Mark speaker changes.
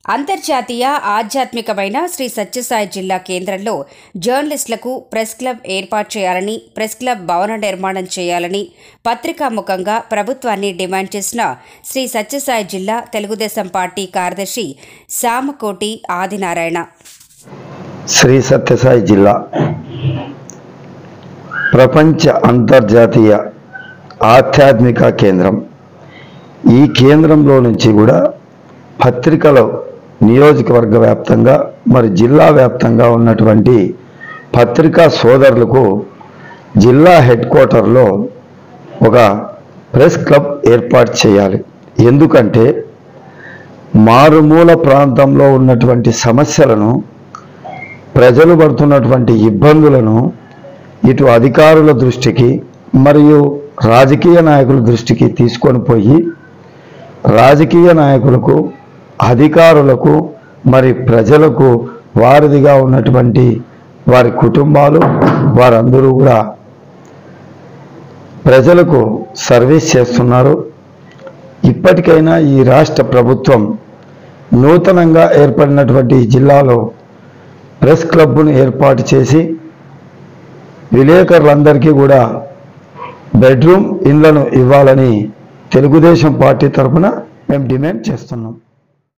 Speaker 1: అంతర్జాతీయ ఆధ్యాత్మికమైన శ్రీ సత్యసాయి జిల్లా కేంద్రంలో జర్నలిస్టులకు ప్రెస్ క్లబ్ ఏర్పాటు చేయాలని ప్రెస్ క్లబ్ భవన నిర్మాణం చేయాలని పత్రికాముఖంగా ప్రభుత్వాన్ని డిమాండ్ చేసిన శ్రీ సత్యసాయి జిల్లా తెలుగుదేశం పార్టీ కార్యదర్శి సామకోటి ఆదినారాయణ
Speaker 2: శ్రీ సత్యసాయి జిల్లా ప్రపంచ అంతర్జాతీయ ఆధ్యాత్మిక కేంద్రం ఈ కేంద్రంలో నుంచి కూడా పత్రికలో నియోజకవర్గ వ్యాప్తంగా మరి జిల్లా వ్యాప్తంగా ఉన్నటువంటి పత్రికా సోదరులకు జిల్లా హెడ్ క్వార్టర్లో ఒక ప్రెస్ క్లబ్ ఏర్పాటు చేయాలి ఎందుకంటే మారుమూల ప్రాంతంలో ఉన్నటువంటి సమస్యలను ప్రజలు పడుతున్నటువంటి ఇబ్బందులను ఇటు అధికారుల దృష్టికి మరియు రాజకీయ నాయకుల దృష్టికి తీసుకొని పోయి రాజకీయ నాయకులకు అధికారులకు మరి ప్రజలకు వారిదిగా ఉన్నటువంటి వారి కుటుంబాలు వారందరూ కూడా ప్రజలకు సర్వీస్ చేస్తున్నారు ఇప్పటికైనా ఈ రాష్ట్ర ప్రభుత్వం నూతనంగా ఏర్పడినటువంటి ఈ జిల్లాలో ప్రెస్ క్లబ్ను ఏర్పాటు చేసి విలేకరులందరికీ కూడా బెడ్రూమ్ ఇండ్లను ఇవ్వాలని తెలుగుదేశం పార్టీ తరఫున మేము డిమాండ్ చేస్తున్నాం